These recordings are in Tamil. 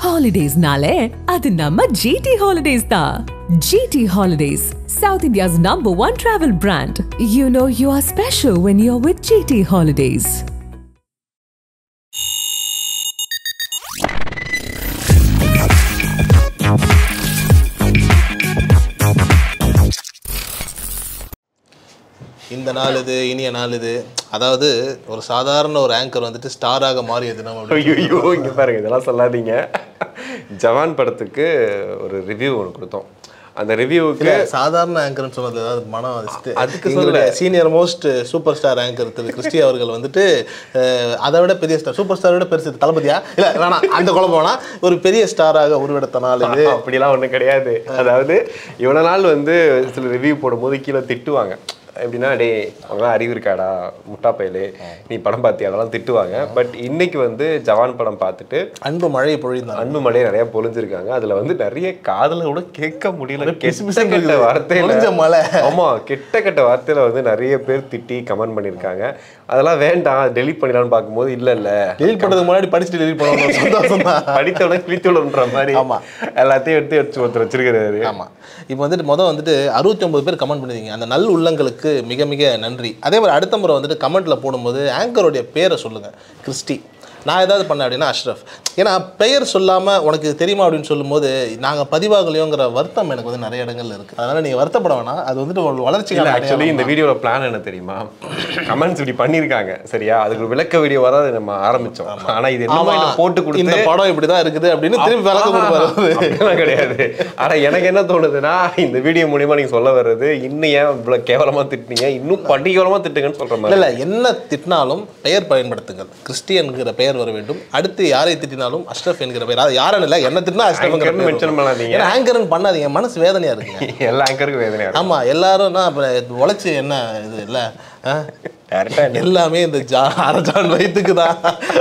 ஹாலிடேஸ்னாலே அது நம்ம ஜிடி ஹாலிடேஸ் தான் GT holidays south India's number one travel brand you know you are special when you are with GT holidays இந்த நாள் இது இனிய நாள் இது அதாவது ஒரு சாதாரண ஒரு ஆங்கர் வந்துட்டு ஸ்டாராக மாறியது நம்ம அப்படி ஐயோ இங்க பாருங்க இதெல்லாம் சொல்லாதீங்க ஜவான் படத்துக்கு ஒரு ரிவ்யூ ஒன்று கொடுத்தோம் அந்த ரிவ்யூவுக்கு இல்ல சாதாரண ஆங்கர்னு சொன்னது அதாவது மனம் வச்சுட்டு அதுக்கு எங்களுடைய senior most super star anchor Thiru Christy அவர்கள் வந்துட்டு அஹ், அதை விட பெரிய ஸ்டார் சூப்பர் ஸ்டாரை விட பெருசு தளபதியா இல்ல வேணாம் அந்த குழப்பம் வேணாம் ஒரு பெரிய ஸ்டாராக உருவெடுத்த நாள் இது அப்படிலாம் ஒன்றும் கிடையாது அதாவது இவ்வளோ நாள் வந்து சில ரிவ்யூ போடும்போது கீழே திட்டுவாங்க எப்படின்னா டேய் அவங்களாம் அறிவு இருக்காடா முட்டா பயலே நீ படம் பார்த்தியா அதெல்லாம் திட்டுவாங்க பட் இன்னைக்கு வந்து ஜவான் படம் பார்த்துட்டு அன்பு மழை பொழிந்தாங்க அன்பு மழையை நிறைய பொழிஞ்சிருக்காங்க அதுல வந்து நிறைய காதல கூட கேட்க முடியல பிசு கெட்ட பிசுன்னு கெட்ட இருக்குது. வார்த்தையில பொழிஞ்ச மழை. ஆமா கெட்ட கெட்ட வார்த்தையில வந்து நிறைய பேர் திட்டி கமெண்ட் பண்ணிருக்காங்க அதெல்லாம் வேண்டாம் டெலிட் பண்ணிடலாம்னு பார்க்கும்போது இல்ல இல்ல டெலிட் பண்றதுக்கு முன்னாடி படிச்சுட்டு டெலிட் பண்ணணும் சந்தோஷம் தான் படித்தவன கிழித்துவிடுன்ற மாதிரி ஆமா. எல்லாத்தையும் எடுத்து எடுத்து ஒருத்தர் வச்சிருக்கிறாரு ஆமா இப்போ வந்துட்டு மொதல் வந்துட்டு அறுபத்தி ஒன்பது பேர் கமெண்ட் பண்ணிருக்கீங்க அந்த நல் உள்ளங்களுக்கு மிக மிக நன்றி அதே மாதிரி அடுத்த முறை வந்துட்டு கமெண்ட்ல போடும்போது ஆங்கருடைய பேரை சொல்லுங்க கிறிஸ்டி நான் ஏதாவது பண்ணேன் அப்படின்னா அஷ்ரஃப் ஏன்னா பெயர் சொல்லாம உனக்கு இது தெரியுமா அப்படின்னு சொல்லும்போது நாங்க பதிவாகலையோங்கிற வருத்தம் எனக்கு வந்து நிறைய இடங்கள்ல இருக்கு அதனால நீங்க வருத்தப்பட வேணாம் அது வந்துட்டு ஒரு இல்ல வளர்ச்சிக்கான ஆக்சுவலி அடையாளம் இந்த தான். வீடியோட பிளான் என்ன தெரியுமா கமெண்ட்ஸ் இப்படி பண்ணிருக்காங்க சரியா அதுக்கு ஒரு விளக்க வீடியோ வர நம்ம ஆரம்பிச்சோம் ஆனா இது என்னமோ ஆமா, இதை போட்டு கொடுத்து இந்த படம் இப்படிதான் இருக்குது அப்படின்னு திருப்பி விளக்கம் கொடுப்பாரு அப்படிலாம் கிடையாது ஆனா எனக்கு என்ன தோணுதுன்னா இந்த வீடியோ மூலியமா நீங்க சொல்ல வர்றது இன்னும் ஏன் இவ்வளவு கேவலமா திட்டுனீங்க இன்னும் படி கேவலமா திட்டுங்கன்னு சொல்ற இல்ல மாதிரி இல்ல என்ன திட்டினாலும் பெயர் பயன்படுத்துங்கள் கிறிஸ்டி என்கிற பெயர் வர வேண்டும் அடுத்து யாரை திட்டினாலும் அஷ்ரஃப் என்கிற பெயர் அது யாரும் இல்ல என்ன திட்டினா அஷ்ரஃப்ங்கிற Anchor னு பெயர் mention வரும். பண்ணாதீங்க. ஏன்னா ஆங்கர்னு பண்ணாதீங்க மனசு வேதனையா இருக்குங்க எல்லா ஆங்கருக்கும் வேதனையா இருக்கும் ஆமா எல்லாரும் அப்புறம் உழைச்சி என்ன இது இல்ல ஆ? டேரக்டா எல்லாமே இந்த ஜா அரஜான் வயிற்றுக்கு தான்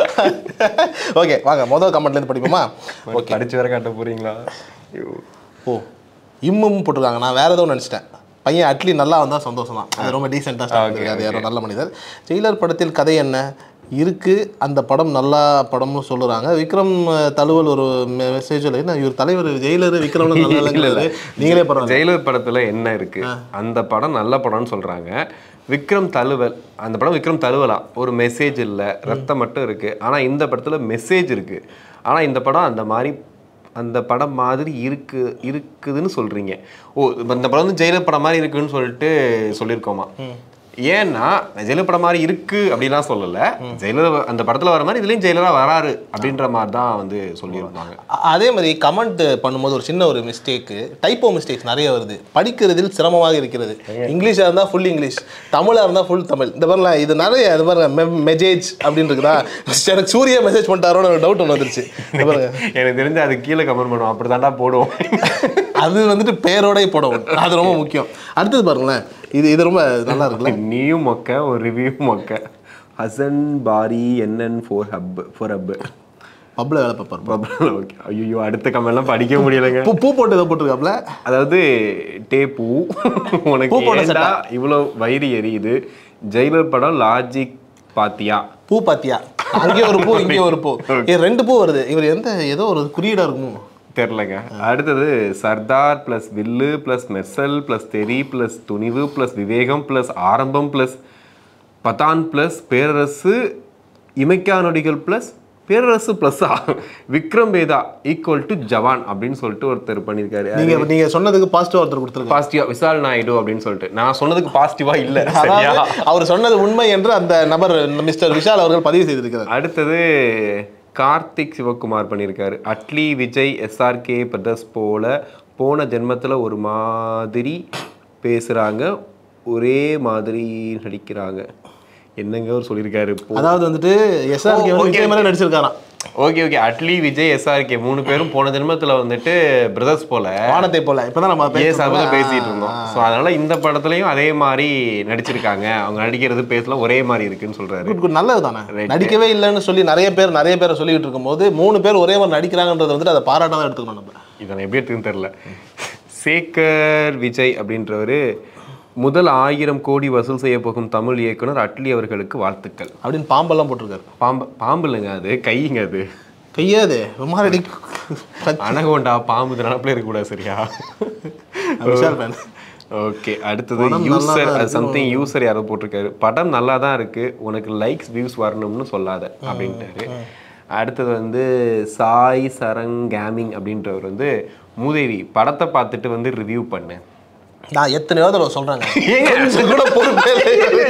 ஓகே வாங்க முதல் கமெண்ட்ல இருந்து படிப்போமா ஓகே படிச்சு வேற காட்ட போறீங்களா ஐயோ. ஓ இம்மும் போட்டிருக்காங்க நான் வேற ஏதோ நினச்சிட்டேன் பையன் அட்லி நல்லா வந்தால் சந்தோஷம் தான் அது ரொம்ப டீசெண்டாக அது யாரோ நல்ல மனிதர் ஜெயிலர் படத்தில் கதை என்ன இருக்கு அந்த படம் நல்லா படம்னு சொல்லுறாங்க விக்ரம் அஹ், தழுவல் ஒரு மெசேஜில் என்ன இவர் தலைவர் ஜெயிலர் விக்ரம் நல்லா இல்லைங்கிறாரு. நீங்களே பரவாயில்ல ஜெயிலர் படத்துல என்ன இருக்கு அந்த படம் நல்ல படம்னு சொல்றாங்க விக்ரம் தழுவல் அந்த படம் விக்ரம் தழுவலா ஒரு மெசேஜ் இல்ல ரத்தம் மட்டும் இருக்கு ஆனா இந்த படத்துல மெசேஜ் இருக்கு ஆனா இந்த படம் அந்த மாதிரி அந்த படம் மாதிரி இருக்கு இருக்குதுன்னு சொல்றீங்க ஓ இப்ப இந்த படம் வந்து ஜெயிலர் படம் மாதிரி இருக்குன்னு சொல்லிட்டு சொல்லியிருக்கோமா ஏன்னா ஜெயிலர் படம் மாதிரி இருக்கு அப்படிலாம் சொல்லல ஜெயிலர் அந்த படத்துல வர மாதிரி இதுலயும் ஜெயிலரா வராரு அப்படின்ற மாதிரி தான் வந்து சொல்லியிருந்தாங்க அ- அதே மாதிரி கமெண்ட் பண்ணும்போது ஒரு சின்ன ஒரு மிஸ்டேக்கு டைப்போ மிஸ்டேக்ஸ் நிறைய வருது படிக்கிறதில் சிரமமாக இருக்கிறது இங்கிலீஷாக இருந்தால் ஃபுல் இங்கிலீஷ் தமிழாக இருந்தால் ஃபுல் தமிழ் இந்த மாதிரிலாம் இது நிறைய இது பாருங்க மெசேஜ் அப்படின்னு இருக்குதா எனக்கு சூர்யா மெசேஜ் பண்ணிட்டாரோன்னு ஒரு டவுட் ஒன்று வந்துருச்சு இந்த பாருங்க எனக்கு தெரிஞ்சு அது கீழே கமெண்ட் பண்ணுவோம் அப்படிதான்டா போடுவோம் அது வந்துட்டு பேரோடய போடவும் அது ரொம்ப முக்கியம் அடுத்தது பாருங்களேன் இது இது ரொம்ப நல்லா இருக்குல்ல நீயும் மொக்க ஒரு ரிவ்யூ மொக்க Hasan Bari NN four hub four hub பப்ல வேலை பார்ப்பார் ஓகே ஐயோ அடுத்த கமெண்ட்லாம் படிக்க முடியலைங்க பூ பூ போட்டு ஏதோ போட்டிருக்காப்ல அதாவது டே பூ உனக்கு பூ போட்ட ஏன்டா இவ்வளோ வயிறு எரியுது ஜெயிலர் படம் லாஜிக் பாத்தியா பூ பாத்தியா அங்கே ஒரு பூ இங்கே ஒரு பூ ஏ ரெண்டு பூ வருது இவர் எந்த ஏதோ ஒரு குறியீடா இருக்குமோ தெரிலங்க அடுத்தது Sardar plus Villu plus Mersal plus Theri plus Thunivu plus Vivegam plus Arrambam plus Pathaan plus Perarasu Imaikkaa Nodigal plus Perarasu ப்ளஸ்ஸா விக்ரம் வேதா ஈக்குவல் டு ஜவான் அப்படின்னு சொல்லிட்டு ஒருத்தர் பண்ணியிருக்காரு நீங்க நீங்க சொன்னதுக்கு பாசிட்டிவ் ஒருத்தர் கொடுத்துருக்காங்க பாசிட்டிவா விசால் நாயுடு அப்படின்னு சொல்லிட்டு நான் சொன்னதுக்கு பாசிட்டிவா இல்ல சரியா அதாவது அவர் சொன்னது உண்மை என்று அந்த நபர் மிஸ்டர் விஷால் அவர்கள் பதிவு செய்திருக்கிறார் அடுத்தது கார்த்திக் சிவகுமார் பண்ணியிருக்காரு அட்லி விஜய் எஸ்ஆர்கே பிரதர்ஸ் போல போன ஜென்மத்துல ஒரு மாதிரி பேசுறாங்க ஒரே மாதிரி நடிக்கிறாங்க என்னங்க அவர் சொல்லியிருக்காரு அதாவது வந்துட்டு எஸ்ஆர்கே ஓ, வந்து okay, விஜய் மாதிரி நடிச்சிருக்காராம் okay okay Atlee Vijay SRK மூணு பேரும் போன ஜென்மத்துல வந்துட்டு பிரதர்ஸ் போல வானத்தை போல இப்பதான் நம்ம ஏ பேசிட்டு சார்பில் இருக்கோம். பேசிட்டு இருந்தோம் ஸோ அதனால இந்த படத்துலயும் அதே மாதிரி நடிச்சிருக்காங்க அவங்க நடிக்கிறது பேசலாம் ஒரே மாதிரி இருக்குன்னு சொல்றாரு குட் குட் நல்லது தானே Right. நடிக்கவே இல்லைன்னு சொல்லி நிறைய பேர் நிறைய பேரை சொல்லிட்டு இருக்கும்போது மூணு பேர் ஒரே மாதிரி நடிக்கிறாங்கன்றத வந்துட்டு அதை பாராட்ட தான் எடுத்துக்கணும் நம்ம இதை நான் எப்படி எடுத்துன்னு தெரில சேகர் விஜய் அப்படின்றவர் முதல் ஆயிரம் கோடி வசூல் செய்ய போகும் தமிழ் இயக்குனர் அட்லி அவர்களுக்கு வாழ்த்துக்கள் அப்படின்னு பாம்பெல்லாம் போட்டிருக்காரு பாம்பு பாம்பு இல்லைங்க அது கைங்க அது கையாது விமாரடி அனகோண்டா பாம்பு நினப்பில் இருக்கக்கூடாது சரியா விஷால் fan. ஓகே அடுத்தது படம் நல்லா யூசர் தான் அது இருக்கு. சம்திங் யூசர் யாரோ போட்டிருக்காரு படம் நல்லா தான் இருக்கு உனக்கு லைக்ஸ் வியூஸ் வரணும்னு சொல்லாத அப்படின்ட்டாரு அடுத்தது வந்து சாய் சரங் கேமிங் அப்படின்றவர் வந்து மூதேவி படத்தை பார்த்துட்டு வந்து ரிவ்யூ பண்ணு நான் எத்தனையோ தடவை சொல்றேங்க கொஞ்சம் கூட பொறுப்பே இல்லை.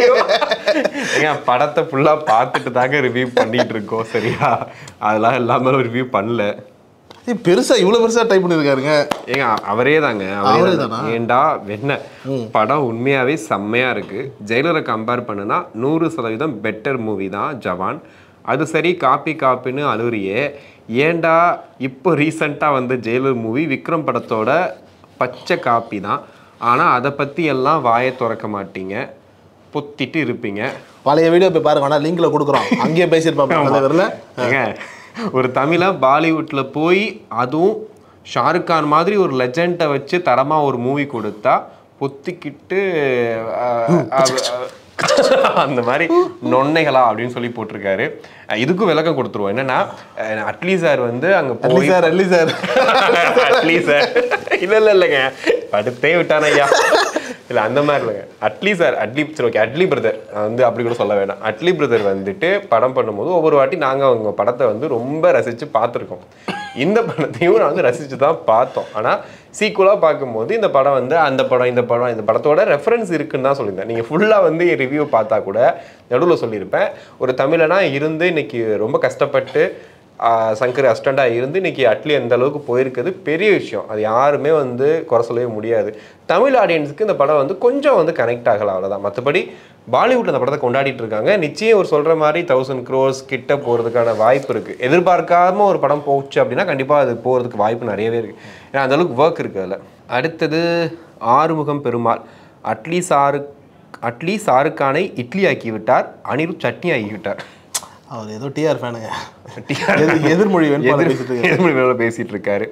ஏங்க படத்தை ஃபுல்லா பார்த்துட்டு தாங்க ரிவ்யூ பண்ணிட்டு இருக்கோம் சரியா அதெல்லாம் எல்லாமே ரிவ்யூ பண்ணல ஏய், பெருசா இவ்வளவு பெருசா டைப் பண்ணிருக்காருங்க ஏங்க அவரே தாங்க அவரே அவரே தான். தானா? ஏன்டா என்ன படம் உண்மையாவே செம்மையா இருக்கு ஜெயிலரை கம்பேர் பண்ணுனா நூறு சதவீதம் பெட்டர் மூவி தான் ஜவான் அது சரி காப்பி காப்பின்னு அழுவுறியே ஏன்டா இப்போ ரீசண்டாக வந்த ஜெயிலர் மூவி விக்ரம் படத்தோட பச்சை காப்பி தான் ஆனால் அதை பற்றி எல்லாம் வாயை திறக்க மாட்டீங்க பொத்திட்டு இருப்பீங்க பழைய வீடியோ போய் பாருங்க வேணா லிங்க்ல கொடுக்குறோம் அங்கேயே பேசியிருப்பாங்க தலைவரில் ஏங்க ஒரு தமிழா பாலிவுட்ல போய் அதுவும் ஷாருக் கான் மாதிரி ஒரு லெஜெண்டை வச்சு தரமா ஒரு மூவி கொடுத்தா பொத்திக்கிட்டு அஹ், அஹ், அந்த மாதிரி நொன்னைகளா அப்படின்னு சொல்லி போட்டிருக்காரு அஹ், இதுக்கும் விளக்கம் கொடுத்துருவோம் என்னன்னா அஹ், அட்லி சார் வந்து அங்க அட்லி போய் sir Atlee sir Atlee sir இல்ல இல்ல இல்லைங்க படுத்தே விட்டான ஐயா இல்ல அந்த மாதிரி இல்லைங்க அட்லி சார் அட்லி சரி ஓகே அட்லி பிரதர் வந்து அப்படி கூட சொல்ல வேண்டாம் அட்லி பிரதர் வந்துட்டு படம் பண்ணும்போது ஒவ்வொரு வாட்டி நாங்க அவங்க படத்தை வந்து ரொம்ப ரசிச்சு பார்த்துருக்கோம் இந்த படத்தையும் நான் வந்து ரசிச்சு தான் பார்த்தோம் ஆனா சீக்குவலா பார்க்கும்போது இந்த படம் வந்து அந்த படம் இந்த படம் இந்த படத்தோட ரெஃபரன்ஸ் இருக்குன்னு தான் சொல்லியிருந்தேன் நீங்க ஃபுல்லா வந்து ரிவ்யூ பார்த்தா கூட நடுவில் சொல்லியிருப்பேன் ஒரு தமிழனா இருந்து இன்னைக்கு ரொம்ப கஷ்டப்பட்டு ஆஹ் சங்கர் அஸ்டண்டாக இருந்து இன்னைக்கு அட்லி அந்த அளவுக்கு போயிருக்கிறது பெரிய விஷயம் அது யாருமே வந்து குறை சொல்லவே முடியாது தமிழ் ஆடியன்ஸுக்கு இந்த படம் வந்து கொஞ்சம் வந்து கனெக்ட் ஆகலாம் அவ்வளோதான் மற்றபடி பாலிவுட் அந்த படத்தை கொண்டாடிட்டு இருக்காங்க நிச்சயம் ஒரு சொல்கிற மாதிரி தௌசண்ட் க்ரோர்ஸ் கிட்ட போகிறதுக்கான வாய்ப்பு இருக்குது எதிர்பார்க்காம ஒரு படம் போச்சு அப்படின்னா கண்டிப்பாக அது போகிறதுக்கு வாய்ப்பு நிறையவே இருக்குது ஏன்னா அந்த அளவுக்கு ஒர்க் இருக்குது அதில் அடுத்தது ஆறுமுகம் பெருமாள் அட்லி சாரு அட்லி சாருக்கானை இட்லி ஆக்கி விட்டார் அனிருத் சட்னி ஆக்கி விட்டார் அவர் ஏதோ டிஆர் ஃபேனுங்க எதிர்- எதிர்மொழி வேட்பாளர் எதிர்- பேசிட்டு இருக்காரு. எதிர்மொழி வேலை பேசிட்டு இருக்காரு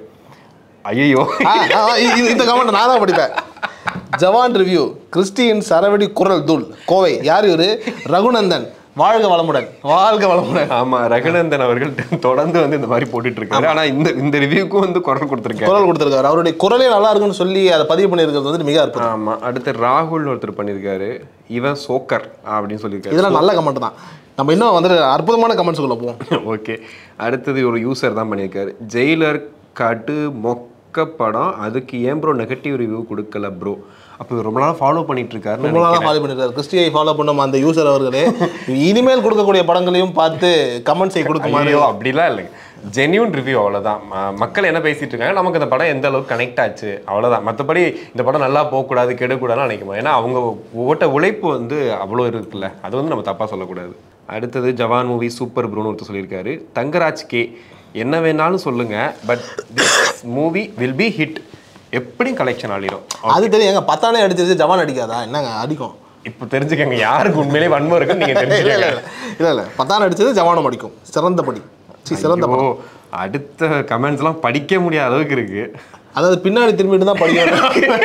ஐயோ ஆ, ஆ, இ- இ- இந்த கமெண்ட் நான் தான் படிப்பேன் ஜவான் ரிவ்யூ கிறிஸ்டியன் சரவடி குரல் தூள் கோவை யார் இவரு ரகுநந்தன் வாழ்க வளமுடன் வாழ்க வளமுடன் ஆமா ரகுநந்தன் அவர்கள் தொடர்ந்து வந்து இந்த மாதிரி போட்டுட்டு இருக்காரு ஆனா இந்த இந்த ரிவ்யூக்கும் வந்து குரல் கொடுத்துருக்காரு குரல் கொடுத்திருக்காரு அவருடைய குரலே நல்லா இருக்குன்னு சொல்லி அதை பதிவு பண்ணியிருக்கிறது வந்து மிக அற்புதம் ஆமா அடுத்து ராகுல் ஒருத்தர் பண்ணியிருக்காரு இவன் சோக்கர் அப்படின்னு சொல்லியிருக்காரு இதெல்லாம் நல்ல கமெண்ட் தான் நம்ம இன்னும் வந்துட்டு அற்புதமான கமெண்ட்ஸ்குள்ள போவோம் ஓகே அடுத்தது ஒரு யூசர் தான் பண்ணியிருக்காரு ஜெயிலர் காட்டு மொக்க படம் அதுக்கு ஏன் ப்ரோ நெகட்டிவ் ரிவ்யூ கொடுக்கல ப்ரோ அப்போ இவர் ரொம்ப நாள் ஃபாலோ பண்ணிட்டு இருக்காரு ரொம்ப நாளாக ஃபாலோ பண்ணிருக்காரு கிறிஸ்டியை ஃபாலோ பண்ணும் அந்த யூசர் அவர்களே இனிமேல் கொடுக்கக்கூடிய படங்களையும் பார்த்து கமெண்ட்ஸை கொடுக்குமாறு ஐயோ அப்படிலாம் இல்லைங்க ஜென்யூன் ரிவ்யூ அவ்வளோதான் ம- மக்கள் என்ன பேசிட்டு இருக்காங்க நமக்கு இந்த படம் எந்த அளவுக்கு கனெக்ட் ஆச்சு அவ்வளோதான் மற்றபடி இந்த படம் நல்லா போகக்கூடாது கெடக்கூடாதுன்னு நினைக்குமா ஏன்னா அவங்க ஓட்ட உழைப்பு வந்து அவ்வளோ இருக்குல்ல அது வந்து நம்ம தப்பாக சொல்லக்கூடாது அடுத்தது ஜவான் மூவி சூப்பர் ப்ரோன்னு ஒருத்தர் சொல்லியிருக்காரு தங்கராஜ் கே என்ன வேணாலும் சொல்லுங்க but this movie will be hit எப்படியும் கலெக்ஷன் ஆடிடும் அது தெரியும் எங்க பத்தானே அடிச்சிருச்சு ஜவான் அடிக்காதா என்னங்க அடிக்கும் இப்போ தெரிஞ்சுக்கங்க யாருக்கு உண்மையிலே வன்மம் இருக்குன்னு நீங்க இல்ல இல்ல தெரிஞ்சுக்கங்க இல்ல. இல்ல இல்ல பத்தான அடிச்சது ஜவானம் அடிக்கும் சிறந்த படி சி சிறந்த படி ஐயோ, அடுத்த கமெண்ட்ஸ்லாம் படிக்க முடியாத அளவுக்கு இருக்கு அதாவது பின்னாடி திரும்பிட்டு தான் படிக்கணும்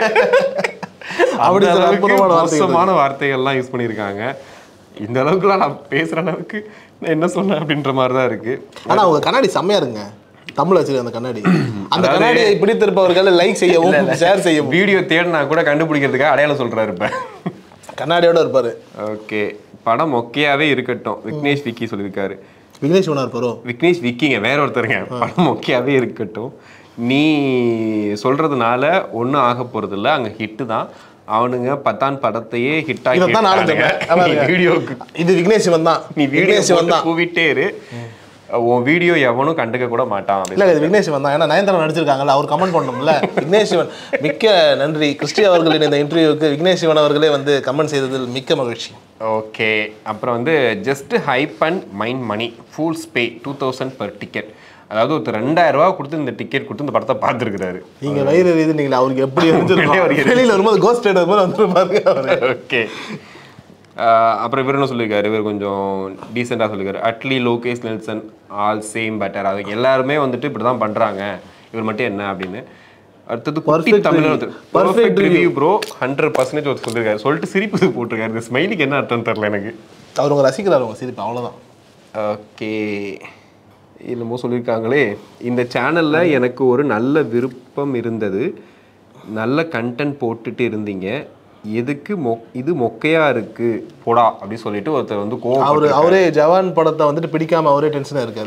அப்படி அந்த சில அளவுக்கு அற்புதமான வார்த்தைகள் மோசமான வார்த்தைகள்லாம் யூஸ் பண்ணியிருக்காங்க இந்த அளவுக்குலாம் நான் பேசுற அளவுக்கு நான் என்ன சொன்னேன் அப்படின்ற மாதிரி தான் இருக்கு ஆனா அவங்க கண்ணாடி செம்மையா இருக்குங்க தமிழ் வச்சிருக்க அந்த கண்ணாடி அந்த அதாவது- கண்ணாடியை பிடித்திருப்பவர்கள் லைக் செய்யவும் ஷேர் செய்யவும் வீடியோ தேடினா கூட கண்டுபிடிக்கிறதுக்காக அடையாளம் சொல்றாரு இப்ப கண்ணாடியோட இருப்பாரு ஓகே படம் மொக்கையாவே இருக்கட்டும் விக்னேஷ் விக்கி சொல்லியிருக்காரு விக்னேஷ் ஒன்றா இருப்பாரோ விக்னேஷ் விக்கிங்க வேற ஒருத்தருங்க படம் மொக்கையாவே இருக்கட்டும் நீ சொல்றதுனால ஒன்றும் ஆக போறது இல்ல அங்க ஹிட்டு தான் அவனுங்க பத்தான் படத்தையே ஹிட் ஆகி இதைத்தான் நானும் சொன்னேன். அதான் இருக்கு. வீடியோக்கு இது விக்னேஷ் சிவன் தான் நீ வீடியோ விக்னேஷ் சிவன் போட்டு தான் கூவிட்டே இரு உன் வீடியோ எவனும் கண்டுக்க கூட மாட்டான் அப்படின்னு. இல்ல இது விக்னேஷ் சிவன் தான் ஏன்னா நயன்தாரா நடிச்சிருக்காங்கல்ல அவர் கமெண்ட் பண்ணணும்ல விக்னேஷ் சிவன் மிக்க நன்றி கிறிஸ்டி அவர்களின் இந்த இன்டர்வியூக்கு விக்னேஷ் சிவன் அவர்களே வந்து கமெண்ட் செய்ததில் மிக்க மகிழ்ச்சி ஓகே அப்புறம் வந்து just hype and mind money fools pay two thousand per ticket அதாவது ஒருத்தர் ரெண்டாயிரம் ரூபா கொடுத்து இந்த டிக்கெட் கொடுத்து இந்த படத்தை பார்த்துருக்குறாரு நீங்க வயிறு இது நீங்க அவருக்கு எப்படி வெளியே இருந்துருக்கும் வருகிறது. வெளியில வரும்போது கோஸ்ட் ரைடர் மாதிரி வந்துருப்பாரு அவரு ஓகே அப்புறம் இவர் என்ன சொல்லியிருக்காரு இவர் கொஞ்சம் டீசெண்டாக சொல்லியிருக்காரு Atlee Lokesh Nelson all same better அது எல்லாருமே வந்துட்டு இப்படி தான் பண்ணுறாங்க இவர் மட்டும் என்ன அப்படின்னு அடுத்தது குட்டி Perfect தமிழ் review. ஒருத்தர் Perfect perfect review. Review bro hundred percentage ஒருத்தர் சொல்லியிருக்காரு சொல்லிட்டு சிரிப்பு போட்டிருக்காரு இந்த ஸ்மைலிக்கு என்ன அர்த்தம் தெரில எனக்கு அவர் உங்க ரசிக்கிறார் உங்க சிரிப்பு அவ்வளவுதான் ஓகே என்னமோ சொல்லியிருக்காங்களே இந்த சேனல்ல எனக்கு ஒரு நல்ல விருப்பம் இருந்தது நல்ல கண்டென்ட் போட்டுட்டு இருந்தீங்க எதுக்கு மொ இது மொக்கையா இருக்கு போடா அப்படி சொல்லிட்டு ஒருத்தர் வந்து கோவம் அவரு அவரே ஜவான் படத்தை வந்துட்டு பிடிக்காம அவரே டென்ஷனாக இருக்காரு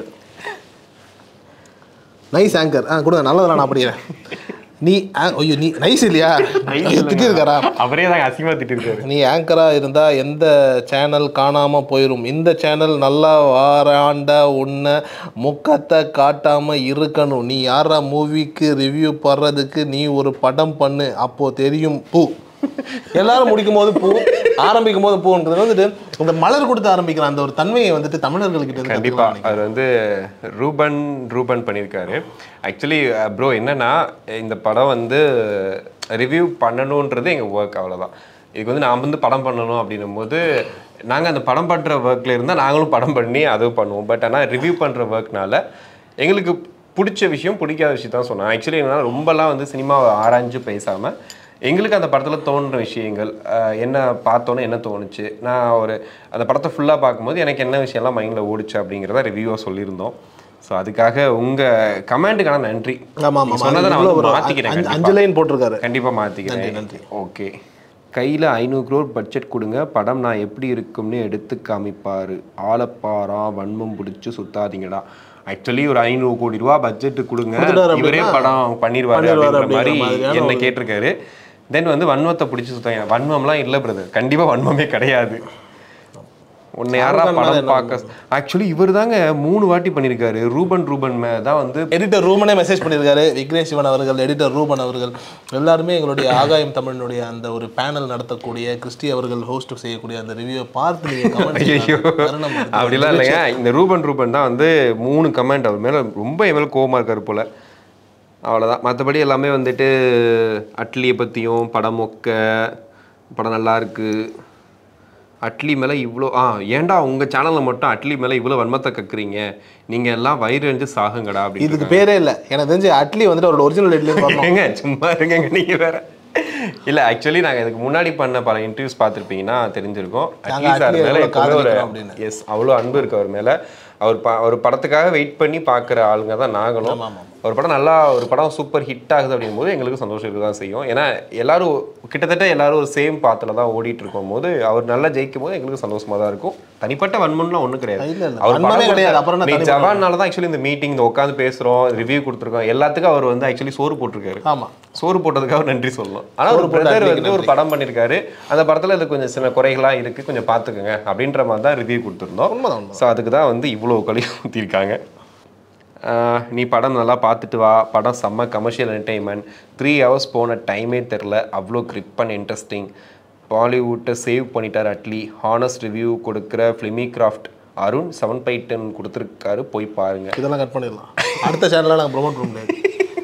நைஸ் ஆங்கர் ஆ கொடுங்க நல்லதெல்லாம் நான் படிக்கிறேன் நீ ஆ- ஐயோ நீ நைஸ் இல்லையா திட்டிருக்காரா அவரே தான் அசிங்கமா திட்டிருக்காரு நீ ஆங்கராக இருந்தால் எந்த சேனல் காணாமல் போயிடும் இந்த சேனல் நல்லா வாராண்டா உன்னை முக்கத்தை காட்டாமல் இருக்கணும் நீ யாரா மூவிக்கு ரிவ்யூ படுறதுக்கு நீ ஒரு படம் பண்ணு அப்போ தெரியும் பூ எல்லாரும் முடிக்கும் போது பூ ஆரம்பிக்கும் போது பூன்றது வந்துட்டு இந்த மலர் கொடுத்து ஆரம்பிக்கிற அந்த ஒரு தன்மையை வந்துட்டு தமிழர்கள்கிட்ட இருந்து கண்டிப்பா அவர் வந்து ரூபன் ரூபன் பண்ணியிருக்காரு ஆக்சுவலி ப்ரோ என்னன்னா இந்த படம் வந்து ரிவ்யூ பண்ணணுன்றது எங்கள் ஒர்க் அவ்வளோதான் இதுக்கு வந்து நான் வந்து படம் பண்ணணும் அப்படின்னும் போது நாங்கள் அந்த படம் பண்ணுற ஒர்க்கில் இருந்தால் நாங்களும் படம் பண்ணி அதுவும் பண்ணுவோம் பட் ஆனால் ரிவ்யூ பண்ணுற ஒர்க்னால எங்களுக்கு பிடிச்ச விஷயம் பிடிக்காத விஷயம் தான் சொன்னேன் ஆக்சுவலி என்னன்னா ரொம்பலாம் வந்து சினிமாவை ஆராய்ஞ்சு பேசாமல் எங்களுக்கு அந்த படத்தில் தோன்ற விஷயங்கள் அஹ், என்ன பார்த்தோன்னே என்ன தோணுச்சு நான் ஒரு அந்த படத்தை ஃபுல்லாக பார்க்கும்போது எனக்கு என்ன விஷயம்லாம் மைண்டில் ஓடுச்சு அப்படிங்கிறத ரிவ்யூவாக சொல்லியிருந்தோம் ஸோ அதுக்காக உங்கள் கமெண்ட்டுக்கான நன்றி ஆமா, ஆமா. நீங்க சொன்னதை நான் இவ்வளவு வந்து ஒரு மாற்றிக்கிறேன் அஞ்சு- அஞ்சு லைன் போட்டிருக்காரு கண்டிப்பாக நன்றி, மாற்றிக்கிறேன் நன்றி. ஓகே கையில் ஐநூறு க்ரோர் பட்ஜெட் கொடுங்க படம் நான் எப்படி இருக்கும்னு எடுத்து காமிப்பார் ஆலப்பாரா வன்மம் பிடிச்சி சுத்தாதீங்கடா ஆக்சுவலி ஒரு ஐநூறு கோடி ரூபா பட்ஜெட் கொடுங்க கொடுத்துட்டாரு இவரே அப்படின்னா படம் பண்ணிடுவாரு பண்ணிடுவாரு அப்படிங்கிற மாதிரி அப்படிங்கிற மாதிரியான என்ன ஒரு- கேட்டிருக்காரு தென் வந்து வன்மத்தை பிடிச்சி சுத்தாங்க வன்மம்லாம் இல்லை பிரதர் கண்டிப்பாக வன்மமே கிடையாது உன்னை யாரா ஷாருக்கான் மேல படம் என்ன பார்க்க ஆக்சுவலி இவர் தாங்க மூணு வாட்டி பண்ணியிருக்காரு ரூபன் ரூபன் மே தான் வந்து எடிட்டர் ரூபனே மெசேஜ் பண்ணியிருக்காரு விக்னேஷ் சிவன் அவர்கள் எடிட்டர் ரூபன் அவர்கள் எல்லாருமே எங்களுடைய ஆகாயம் தமிழினுடைய அந்த ஒரு பேனல் நடத்தக்கூடிய கிறிஸ்டி அவர்கள் ஹோஸ்ட் செய்யக்கூடிய அந்த ரிவ்யூவை பார்த்து நீங்க comment ஐயோ செய்யலாம். தருணம் வந்து அப்படிலாம் இல்லைங்க இந்த ரூபன் ரூபன் தான் வந்து மூணு கமெண்ட் அவர் மேலே ரொம்ப என் மேலே கோவமாக இருக்காரு போல் அவ்வளோதான் மற்றபடி எல்லாமே வந்துட்டு அட்லியை பற்றியும் படம் மொக்க படம் நல்லா இருக்கு அட்லி மேலே இவ்வளோ ஆ ஏன்டா உங்கள் சேனலில் மட்டும் அட்லி மேலே இவ்வளோ வன்மத்தை கக்குறீங்க நீங்கள் எல்லாம் வயிறு அஞ்சு சாகுங்கடா அப்படின்னு இதுக்கு பேரே இல்லை எனக்கு தெரிஞ்சு அட்லி வந்துட்டு அவரோட ஒரிஜினல் இட்லி வரணும் ஏங்க சும்மா இருங்கங்க நீங்க வேற இல்ல ஆக்சுவலி நாங்க இதுக்கு முன்னாடி பண்ண பல இன்டர்வியூஸ் பார்த்துருப்பீங்கன்னா தெரிஞ்சிருக்கும் நாங்க அட்லீஸ்ட் அட்லியை அவர் மேல எவ்வளவு எப்பவுமே ஒரு காதலிக்கிறோம் அப்படின்னு. எஸ் அவ்வளோ அன்பு இருக்கு அவர் மேல அவர் ப ஒரு படத்துக்காக வெயிட் பண்ணி பார்க்குற ஆளுங்க தான் நாங்களும் ஒரு படம் நல்லா ஒரு படம் சூப்பர் ஹிட் ஆகுது அப்படிங்கும் போது எங்களுக்கு சந்தோஷம் இருக்க தான் செய்யும் ஏன்னா எல்லாரும் கிட்டத்தட்ட எல்லாரும் ஒரு சேம் பாத்துல தான் ஓடிட்டு இருக்கும் போது அவர் நல்லா ஜெயிக்கும் போது எங்களுக்கு சந்தோஷமா தான் இருக்கும் தனிப்பட்ட வன்மம்லாம் ஒன்றும் கிடையாது இல்ல, இல்ல. அவர் வன்மமே படம் கிடையாது. அப்புறம் என்ன நீ தனிப்பட்ட ஜவான்னால தான் ஆக்சுவலி இந்த மீட்டிங் இந்த உட்காந்து பேசுறோம் ரிவ்யூ கொடுத்துருக்கோம் எல்லாத்துக்கும் அவர் வந்து ஆக்சுவலி சோறு போட்டிருக்காரு ஆமா சோறு போட்டதுக்காக நன்றி சொல்லணும் ஆனா ஒரு சோறு போட்ட பிரதர் அட்லிக்கு வந்து ஒரு படம் பண்ணியிருக்காரு அந்த படத்துல இது கொஞ்சம் சில குறைகளா இருக்கு கொஞ்சம் பார்த்துக்கோங்க அப்படின்ற மாதிரி தான் ரிவ்யூ கொடுத்துருந்தோம் உண்மைதான், உண்மைதான். ஸோ அதுக்கு தான் வந்து இவ்வளோ கழி ஊற்றிருக்காங்க நீ படம் நல்லா பார்த்துட்டு வா படம் செம்ம கமர்ஷியல் என்டர்டைன்மெண்ட் த்ரீ ஹவர்ஸ் போன டைமே தெரில அவ்வளோ கிரிப் அண்ட் இன்ட்ரெஸ்டிங் பாலிவுட்டை சேவ் பண்ணிட்டார் அட்லி ஹானஸ்ட் ரிவ்யூ கொடுக்குற filmy craft Arun seven by ten கொடுத்துருக்காரு போய் பாருங்க இதெல்லாம் கட் பண்ணிடலாம் அடுத்த சேனலில் நாங்கள் ப்ரொமோட் பண்ண முடியாது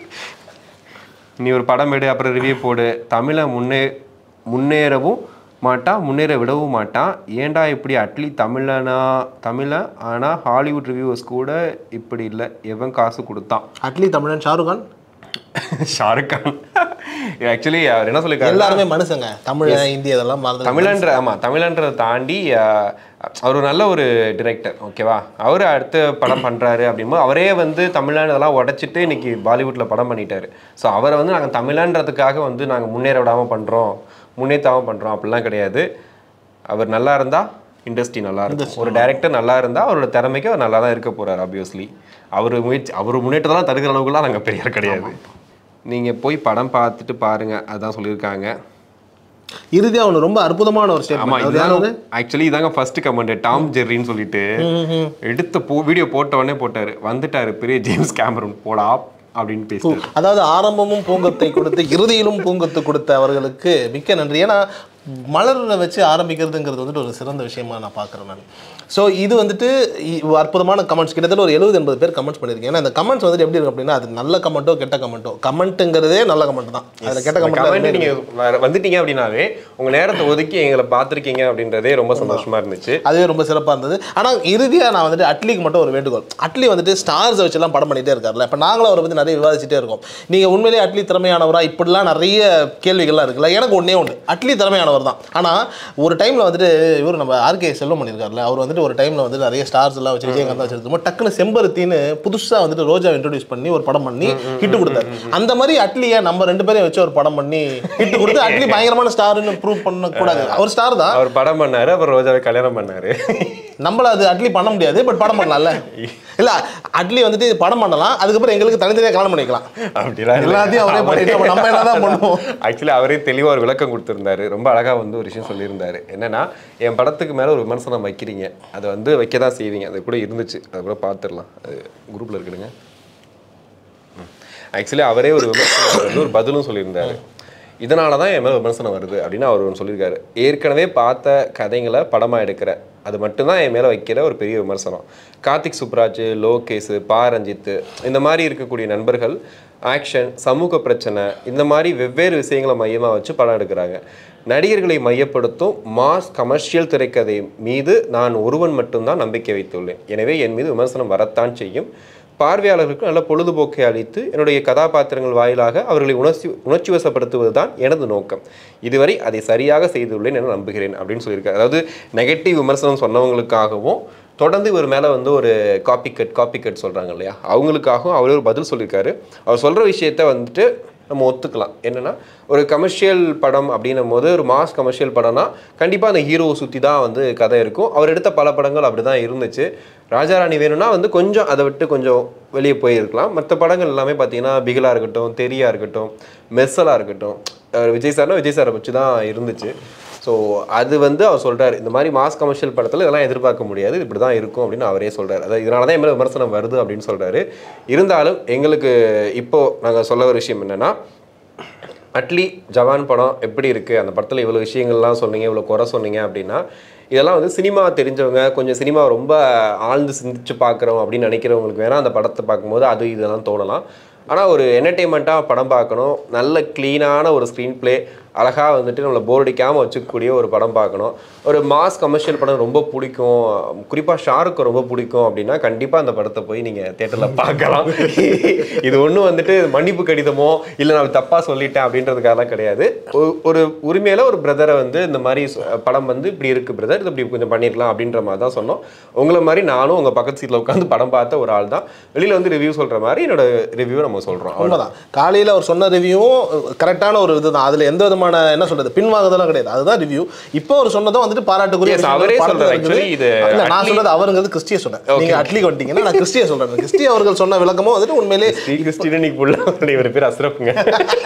நீ ஒரு படம் எடு அப்புறம் ரிவ்யூ போடு தமிழை முன்னே முன்னேறவும் மாட்டான் முன்னேற விடவும் மாட்டான் ஏன்டா இப்படி அட்லி தமிழனா தமிழன் ஆனால் ஹாலிவுட் ரிவ்யூவர்ஸ் கூட இப்படி இல்லை எவன் காசு கொடுத்தான் அட்லி தமிழன் ஷாருக் கான் ஷாருக் கான் ஆக்சுவலி அவர் என்ன சொல்லியிருக்காரு எல்லாருமே மனுஷங்க தமிழ் இந்தி அதெல்லாம் மறந்து தமிழன்ற ஆமாம் தமிழன்றதை தாண்டி அஹ், அவர் ஒரு நல்ல ஒரு டிரெக்டர் ஓகேவா அவர் அடுத்த படம் பண்ணுறாரு அப்படிங்கும்போது அவரே வந்து தமிழன் இதெல்லாம் உடைச்சிட்டு இன்னைக்கு பாலிவுட்டில் படம் பண்ணிட்டாரு ஸோ அவரை வந்து நாங்கள் தமிழன்றதுக்காக வந்து நாங்கள் முன்னேற விடாமல் பண்ணுறோம் முன்னேற்றாமல் பண்ணுறோம் அப்படிலாம் கிடையாது அவர் நல்லா இருந்தால் இண்டஸ்ட்ரி நல்லா இருக்கும் ஒரு டைரக்டர் நல்லா இருந்தால் அவரோட திறமைக்கு அவர் நல்லா தான் இருக்க போகிறார் ஆப்வியஸ்லி அவர் முயற்சி அவர் முன்னேற்றத்தெல்லாம் தடுக்கிற அளவுக்குலாம் நாங்கள் பெரியார் கிடையாது நீங்கள் போய் படம் பார்த்துட்டு பாருங்க அதான் சொல்லியிருக்காங்க இறுதியா ஒன்று ரொம்ப அற்புதமான ஒரு ஆமா ஸ்டேட்மெண்ட் இதாங்க ஆக்சுவலி இதாங்க ஃபர்ஸ்ட் கமெண்ட் டாம் ஜெர்ரின்னு சொல்லிட்டு எடுத்த போ வீடியோ போட்ட உடனே போட்டாரு வந்துட்டாரு பெரிய ஜேம்ஸ் கேமரன் போடா அப்படின்னு பேசிட்டாரு அதாவது ஆரம்பமும் பூங்கத்தை கொடுத்து இறுதியிலும் பூங்கத்து கொடுத்த அவர்களுக்கு மிக்க நன்றி ஏன்னா மலரை வச்சு ஆரம்பிக்கிறதுங்கிறது வந்துட்டு ஒரு சிறந்த விஷயமா நான் பார்க்குறேன் நான் ஸோ இது வந்துட்டு இ- அற்புதமான கமெண்ட்ஸ் கிட்டத்தட்ட ஒரு எழுபது எண்பது பேர் கமெண்ட்ஸ் பண்ணியிருக்கேன் ஏன்னா அந்த கமெண்ட்ஸ் வந்துட்டு எப்படி இருக்கும் அப்படின்னா அது நல்ல கமெண்ட்டோ கெட்ட கமெண்ட்டோ கமெண்ட்டுங்கிறதே நல்ல கமெண்ட் தான் அதில் கெட்ட கமெண்ட் கமெண்ட் நீங்க வர- வந்துட்டீங்க அப்படின்னாவே உங்க நேரத்தை ஒதுக்கி எங்களை பார்த்திருக்கீங்க அப்படின்றதே ரொம்ப சந்தோஷமா இருந்துச்சு அதுவே ரொம்ப சிறப்பாக இருந்தது ஆனால் இறுதியாக நான் வந்துட்டு அட்லிக்கு மட்டும் ஒரு வேண்டுகோள் அட்லி வந்துட்டு ஸ்டார்ஸை வச்செல்லாம் படம் பண்ணிட்டே இருக்காருல்ல இப்போ நாங்களும் அவரை பற்றி நிறைய விவாதிச்சுட்டே இருக்கோம் நீங்கள் உண்மையிலேயே அட்லி திறமையானவரா இப்படிலாம் நிறைய கேள்விகள்லாம் இருக்குல்ல எனக்கு ஒன்றே ஒன்று அட்லி திறமையானவர் அவர் தான் ஆனால் ஒரு டைமில் வந்துட்டு இவர் நம்ம ஆர்கே செல்வம் பண்ணியிருக்காருல அவர் வந்துட்டு ஒரு டைமில் வந்து நிறைய ஸ்டார்ஸ் எல்லாம் வச்சு விஜயகாந்த் வச்சிருந்தோம் டக்குன்னு செம்பருத்தின்னு புதுசாக வந்துட்டு ரோஜா இன்ட்ரோடியூஸ் பண்ணி ஒரு படம் பண்ணி ஹிட் கொடுத்தாரு அந்த மாதிரி அட்லியை நம்ம ரெண்டு பேரையும் வச்சு ஒரு படம் பண்ணி ஹிட் கொடுத்து அட்லி பயங்கரமான ஸ்டார்னு ப்ரூவ் பண்ணக்கூடாது அவர் ஸ்டார் தான் அவர் படம் பண்ணாரு அப்புறம் ரோஜாவை கல்யாணம் பண்ணாரு நம்மள அது அட்லி பண்ண முடியாது பட் படம் பண்ணலாம்ல இல்ல அட்லி வந்துட்டு படம் பண்ணலாம் அதுக்கப்புறம் எங்களுக்கு தனித்தனியாக கல்யாணம் பண்ணிக்கலாம் அப்படிலாம் எல்லாத்தையும் அவரே பண்ணிட்டு அப்ப நம்ம என்னதான் பண்ணுவோம் ஆக்சுவலி அவரே தெளிவா ஒரு விளக்கம் கொடுத்திருந்தாரு ரொம்ப அழகா வந்து ஒரு விஷயம் சொல்லியிருந்தாரு என்னன்னா என் படத்துக்கு மேல ஒரு விமர்சனம் வைக்கிறீங்க அதை வந்து வைக்க தான் செய்வீங்க அது கூட இருந்துச்சு அதை கூட பார்த்துடலாம் அது குரூப்ல இருக்குதுங்க ஆக்சுவலி அவரே ஒரு விமர்சனம் வந்து ஒரு பதிலும் சொல்லியிருந்தாரு இதனால தான் என் மேலே விமர்சனம் வருது அப்படின்னு அவர் ஒன்று சொல்லியிருக்காரு ஏற்கனவே பார்த்த கதைங்களை படமாக எடுக்கிறேன் அது மட்டும்தான் என் மேலே வைக்கிற ஒரு பெரிய விமர்சனம் கார்த்திக் சுப்ராஜ் லோகேஷ் பா ரஞ்சித் இந்த மாதிரி இருக்கக்கூடிய நண்பர்கள் ஆக்ஷன் சமூக பிரச்சனை இந்த மாதிரி வெவ்வேறு விஷயங்களை மையமாக வச்சு படம் எடுக்கிறாங்க நடிகர்களை மையப்படுத்தும் மாஸ் கமர்ஷியல் திரைக்கதை மீது நான் ஒருவன் மட்டும்தான் நம்பிக்கை வைத்துள்ளேன் எனவே என் மீது விமர்சனம் வரத்தான் செய்யும் பார்வையாளர்களுக்கு நல்ல பொழுதுபோக்கை அளித்து என்னுடைய கதாபாத்திரங்கள் வாயிலாக அவர்களை உணர்ச்சி உணர்ச்சி வசப்படுத்துவது தான் எனது நோக்கம் இதுவரை அதை சரியாக செய்துள்ளேன் என நம்புகிறேன் அப்படின்னு சொல்லியிருக்காரு அதாவது நெகட்டிவ் விமர்சனம் சொன்னவங்களுக்காகவும் தொடர்ந்து இவர் மேலே வந்து ஒரு காப்பி கட் காப்பி கட் சொல்கிறாங்க இல்லையா அவங்களுக்காகவும் அவர் ஒரு பதில் சொல்லியிருக்காரு அவர் சொல்கிற விஷயத்த வந்துட்டு நம்ம ஒத்துக்கலாம் என்னன்னா ஒரு கமர்ஷியல் படம் அப்படின்னும் போது ஒரு மாஸ் கமர்ஷியல் படம்னா கண்டிப்பாக அந்த ஹீரோவை சுற்றி தான் வந்து கதை இருக்கும் அவர் எடுத்த பல படங்கள் அப்படி தான் இருந்துச்சு ராஜாராணி வேணும்னா வந்து கொஞ்சம் அதை விட்டு கொஞ்சம் வெளியே போயிருக்கலாம் மற்ற படங்கள் எல்லாமே பார்த்தீங்கன்னா பிகிலா இருக்கட்டும் தெரியா இருக்கட்டும் மெர்சலாக இருக்கட்டும் அவர் விஜய் சார்னா விஜய் சாரை வச்சு தான் இருந்துச்சு ஸோ அது வந்து அவர் சொல்றாரு இந்த மாதிரி மாஸ் கமர்ஷியல் படத்தில் இதெல்லாம் எதிர்பார்க்க முடியாது இப்படி தான் இருக்கும் அப்படின்னு அவரே சொல்றாரு அதாவது இதனால தான் என் மேலே விமர்சனம் வருது அப்படின்னு சொல்றாரு இருந்தாலும் எங்களுக்கு இப்போ நாங்கள் சொல்ல ஒரு விஷயம் என்னன்னா அட்லி ஜவான் படம் எப்படி இருக்குது அந்த படத்தில் இவ்வளோ விஷயங்கள்லாம் சொன்னீங்க இவ்வளோ குறை சொன்னீங்க அப்படின்னா இதெல்லாம் வந்து சினிமா தெரிஞ்சவங்க கொஞ்சம் சினிமா ரொம்ப ஆழ்ந்து சிந்திச்சு பார்க்குறோம் அப்படின்னு நினைக்கிறவங்களுக்கு வேணால் அந்த படத்தை பார்க்கும்போது அது இதெல்லாம் தோணலாம் ஆனால் ஒரு என்டர்டெயின்மெண்ட்டாக படம் பார்க்கணும் நல்ல க்ளீனான ஒரு ஸ்க்ரீன் ப்ளே அழகாக வந்துட்டு நம்மளை போர் அடிக்காமல் வச்சுக்கக்கூடிய ஒரு படம் பார்க்கணும் ஒரு மாஸ் கமர்ஷியல் படம் ரொம்ப பிடிக்கும் குறிப்பாக ஷாருக்கு ரொம்ப பிடிக்கும் அப்படின்னா கண்டிப்பாக அந்த படத்தை போய் நீங்கள் தேட்டரில் பார்க்கலாம் இது ஒன்றும் வந்துட்டு மன்னிப்பு கடிதமோ இல்லை நான் தப்பாக சொல்லிட்டேன் அப்படின்றதுக்காகலாம் கிடையாது ஒரு- ஒரு உரிமையில் ஒரு பிரதரை வந்து இந்த மாதிரி சொ- படம் வந்து இப்படி இருக்குது பிரதர் இது இப்படி கொஞ்சம் பண்ணிடலாம் அப்படின்ற மாதிரி தான் சொன்னோம் உங்களை மாதிரி நானும் உங்கள் பக்கத்து சீட்டில் உட்காந்து படம் பார்த்த ஒரு ஆள் தான் வெளியில் வந்து ரிவ்யூ சொல்கிற மாதிரி என்னோட ரிவ்யூ நம்ம சொல்கிறோம் உண்மைதான் காலையில் அவர் சொன்ன ரிவ்யூவும் கரெக்டான ஒரு இதுதான் அதுல எந்த விதமான என்ன சொல்றது பின்வாங்குதெல்லாம் கிடையாது அதுதான் ரிவ்யூ இப்போ அவர் சொன்னதும் வந்துட்டு பாராட்டுக்குரிய Yes, விஷயம். அவரே படத்துல சொல்றாரு. இருக்குது. Actually, இது இல்ல, நான் அட்லி- சொல்றது அவருங்கிறது கிறிஸ்டிய சொன்னேன் Okay. நீங்க அட்லி வந்துட்டீங்கன்னா நான் கிறிஸ்டிய சொல்றேன் கிறிஸ்டி அவர்கள் சொன்ன விளக்கமும் வந்துட்டு உண்மையிலே ஸ்ரீ கிறிஸ்டின் இன்னைக்கு ஃபுல்லாக இவர் பேர் அஸ்ரப்புங்க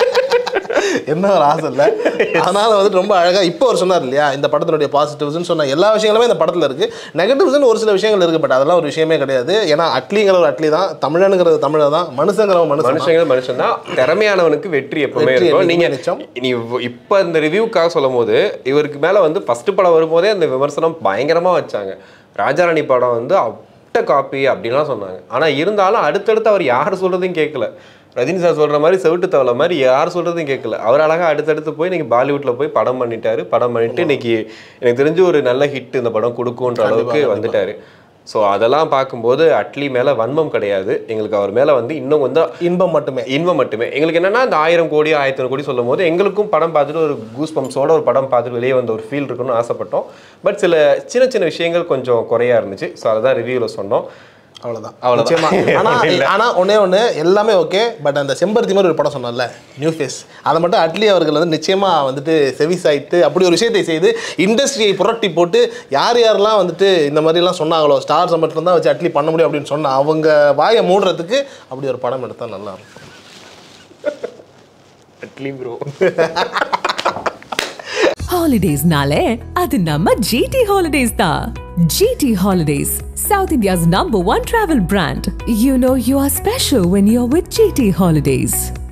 என்ன ஒரு ஆசை இல்லை அதனால வந்துட்டு ரொம்ப அழகா இப்போ அவர் சொன்னார் இல்லையா இந்த படத்தினுடைய பாசிட்டிவ்ஸ்னு சொன்ன எல்லா விஷயங்களுமே இந்த படத்துல இருக்கு நெகட்டிவ்ஸ்னு ஒரு சில விஷயங்கள் இருக்கு பட் அதெல்லாம் ஒரு விஷயமே கிடையாது ஏன்னா அட்லிங்கிற ஒரு அட்லி தான் தமிழனுங்கிறது தமிழர் தான் மனுஷங்கிறவன் மனுஷன் தான். மனுஷங்க மனுஷன் தான் திறமையானவனுக்கு வெற்றி எப்பவுமே வெற்றி இருக்கும் என்னைக்குமே நீங்க நிச்சயம். நீ இவ்- இப்ப இந்த ரிவ்யூக்காக சொல்லும் போது இவருக்கு மேல வந்து ஃபர்ஸ்ட் படம் வரும்போதே அந்த விமர்சனம் பயங்கரமா வச்சாங்க ராஜாராணி படம் வந்து அட்ட காப்பி அப்படின்லாம் சொன்னாங்க ஆனா இருந்தாலும் அடுத்தடுத்து அவர் யார் சொல்றதையும் கேட்கல ரஜினி சார் சொல்ற மாதிரி செவிட்டு தவளை மாதிரி யார் சொல்றதையும் கேட்கல அவர் அழகா அடுத்தடுத்து போய் இன்னைக்கு பாலிவுட்ல போய் படம் பண்ணிட்டாரு படம் பண்ணிட்டு இன்னைக்கு எனக்கு தெரிஞ்சு ஒரு நல்ல ஹிட் இந்த படம் கொடுக்குன்ற அளவுக்கு வந்துட்டாரு ஸோ அதெல்லாம் பார்க்கும்போது அட்லி மேல வன்மம் கிடையாது எங்களுக்கு அவர் மேல வந்து இன்னும் கொஞ்சம் இன்பம் மட்டுமே இன்பம் மட்டுமே எங்களுக்கு என்னன்னா இந்த ஆயிரம் கோடி ஆயிரத்தி கோடி சொல்லும் போது எங்களுக்கும் படம் பார்த்துட்டு ஒரு கூஸ் பம்ப்ஸோட ஒரு படம் பார்த்துட்டு வெளியே வந்த ஒரு ஃபீல் இருக்குன்னு ஆசைப்பட்டோம் பட் சில சின்ன சின்ன விஷயங்கள் கொஞ்சம் குறையா இருந்துச்சு ஸோ அதான் ரிவ்யூவில் சொன்னோம் அவ்வளவுதான் அவ்வளவுதான். நிச்சயமா ஆனா இல்ல. ஆனா ஒண்ணே ஒண்ணு எல்லாமே ஓகே பட் அந்த செம்பருத்தி மாதிரி ஒரு படம் சொன்னோம்ல நியூ ஃபேஸ் அதை மட்டும் அட்லி அவர்கள் வந்து நிச்சயமா வந்துட்டு செவிசாய்த்து அப்படி ஒரு விஷயத்தை செய்து இண்டஸ்ட்ரியை புரட்டி போட்டு யார் யாரெல்லாம் வந்துட்டு இந்த மாதிரிலாம் சொன்னாங்களோ ஸ்டார்ஸை மட்டும் தான் வச்சு அட்லி பண்ண முடியும் அப்படின்னு சொன்னா அவங்க வாயை மூடுறதுக்கு அப்படி ஒரு படம் எடுத்தா நல்லா இருக்கும் அட்லி ப்ரோ ஹாலிடேஸ்னாலே அது நம்ம ஜிடி ஹாலிடேஸ் தான் GT holidays south India's number one travel brand you know you are special when you are with GT holidays